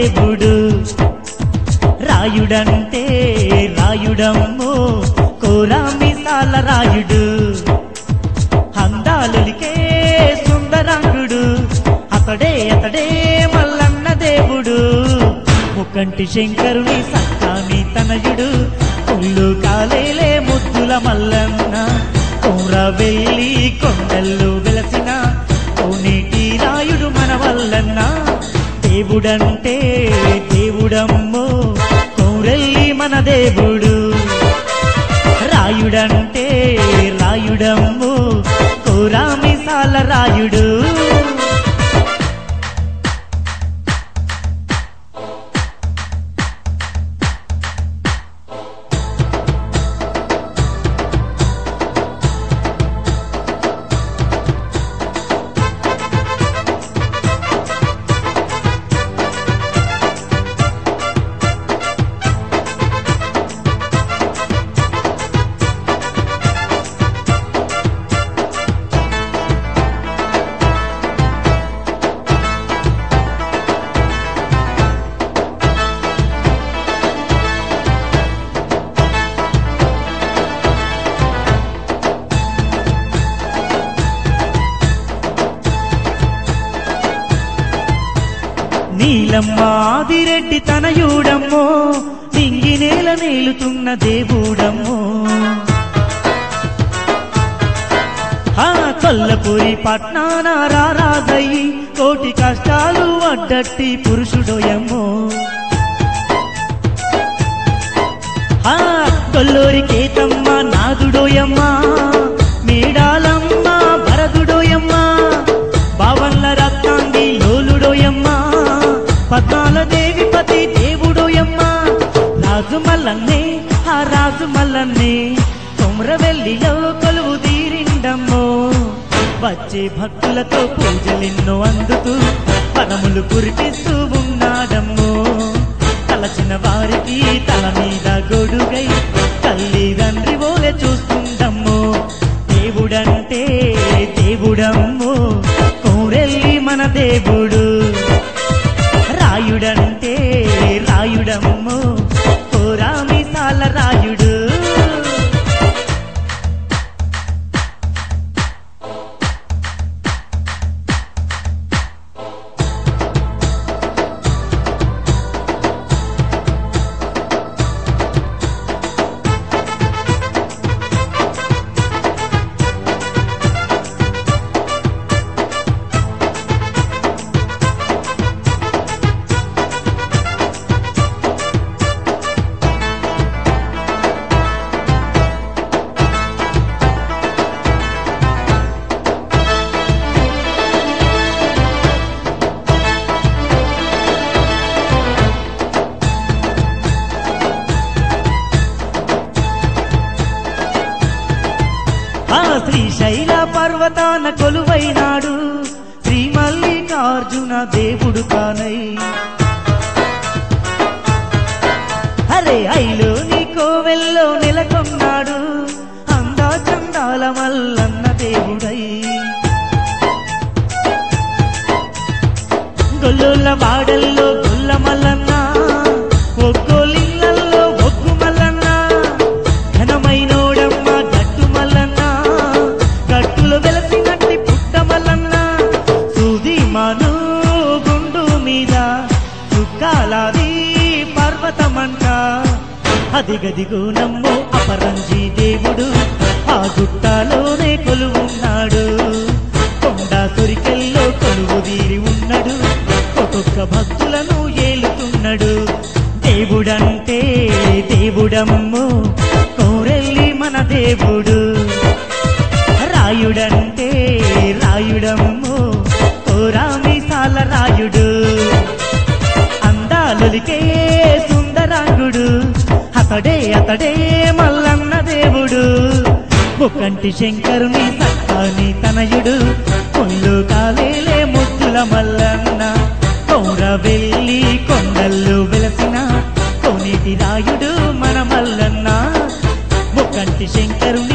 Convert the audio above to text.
దేవుడు రాయుడంటే రాయుడమ్మో కోరామిసాల రాయుడు అందాలలికే సుందరాంగుడు అతడే అతడే మల్లన్న దేవుడు ముక్కంటి శంకరుని సక్కాని తనయుడు కొల్లు కాలేలే ముద్దుల మల్లన్న కోర వెళ్ళి కొండల్లో వెలసిన కోనేటి రాయుడు మన వల్లన్న దేవుడంటే దేవుడమ్మో కోరెల్లి మన దేవుడు రాయుడంటే రాయుడమ్ము కోరామిసాల రాయుడు నీలమ్మాదిరెడ్డి తనయుడమ్మో నింగి నేల నేలుతున్న దేవుడమ్మో ఆ కొల్లపూరి పట్నాన రారాజయ్యి కోటి కష్టాలు అడ్డట్టి పురుషుడోయమ్మో ఆ కొల్లూరి కేతమ్మ నాదుడోయమ్మ మేడాలమ్మ భరదుడోయమ్మ బావల్ల రత్నాంగి లోలుడోయమ్మ పద్నాల దేవి పతి దేవుడోయమ్మ రాజు మల్లన్నే ఆ రాజు మల్లన్నే కొమ్రవెల్లిలో కొలువు తీరిండమ్మో వచ్చే భక్తులతో పూజలెన్నో అందుతూ పరములు కురిపిస్తూ ఉన్నాడమ్మో తలచిన వారికి తల మీద గొడుగై తల్లిదండ్రి ఓలే చూస్తుందమ్మో దేవుడంటే దేవుడమ్మో కోరెల్లి మన దేవుడు రాయుడంటే రాయుడమ్మో కోరామిసాల రాయుడు ఆ శ్రీశైల పర్వతాన కొలువైనాడు శ్రీ మల్లికార్జున దేవుడు కానై అరే ఐలో నీ కోవెల్లో నెలకొన్నాడు అందా చందాల మల్లన్న దేవుడై గొల్లుల వాడల్లో గొల్ల మల్లన్న ఒక్కోలిళ్ళల్లో ఒగ్గు మల్లన్న ఘనమైనోడమ్మ గట్టు మల్లన్న గట్టులు వెలసినట్టి పుట్ట మల్లన్న సూది మాను గుండు మీద చుక్కాలాది పర్వతమంట అదిగదిగో నమ్మో అపరంజి దేవుడు ఆ గుట్టలోనే కొలువున్నాడు కొండ సురికెల్లో కొలువు తీరి ఉన్నాడు ఒక్కొక్క భక్తులను ఏలుతున్నాడు దేవుడంటే దేవుడమ్మో కోరెల్లి మన దేవుడు రాయుడంటే రాయుడమ్మో కోరామిసాల రాయుడు అందాలొలికే సుందరాంగుడు అతడే అతడే మల్లన్న దేవుడు ముక్కంటి శంకరుని సత్తాని తనయుడు కొల్లు కాలేలే ముద్దుల మల్లన్న కౌర వెళ్ళి కొండల్లో వెలసిన కోనేటి రాయుడు మన మల్లన్న ముక్కంటి శంకరుని